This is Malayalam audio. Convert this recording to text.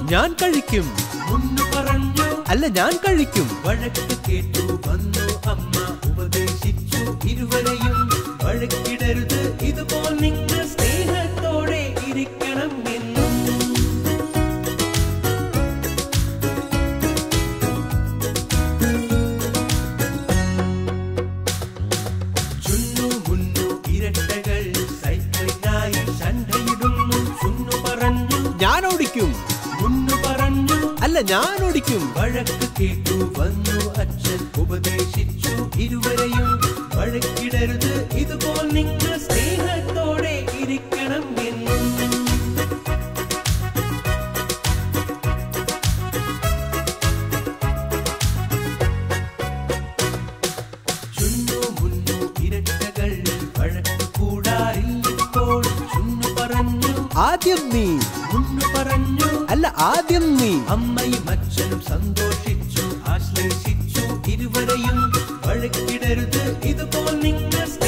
ഞാൻ കഴിക്കും മുന്നു പറഞ്ഞു അല്ല ഞാൻ കഴിക്കും വഴക്ക് കേട്ടു വന്നു അമ്മ ഉപദേശിച്ചു ഇരുവരെയും വഴക്കിടരുത് ഇതുപോൽ നിങ്ങൾ സ്നേഹത്തോടെ ഇരിക്കണം എന്നും ചുന്നു മുന്നു ഇരട്ടകൾ സൈക്കിളിനായി ശണ്ടയിടുന്നു ചുന്നു പറഞ്ഞു ഞാൻ ഓടിക്കും മുന്നു പറഞ്ഞു അല്ല ഞാൻ ഓടിക്കും വഴക്ക് കേട്ടു വന്നു അച്ഛൻ ഉപദേശിച്ചു ഇരുവരെയും വഴക്കിടരുത് ഇതുപോൽ നിങ്ങൾ സ്നേഹത്തോടെ ഇരിക്കണം എന്നും ചുന്നു മുന്നു ഇരട്ടകൾ വഴക്ക് കൂടാറില്ലിപ്പോൾ ചുന്നു പറഞ്ഞു ആദ്യം നീ മുന്നു പറഞ്ഞു അല്ല ആദ്യം നീ അമ്മയും അച്ഛനും സന്തോഷിച്ചു ആശ്ലേഷിച്ചു ഇരുവരെയും വഴക്കിടരുത് ഇതുപോൽ നിങ്ങൾ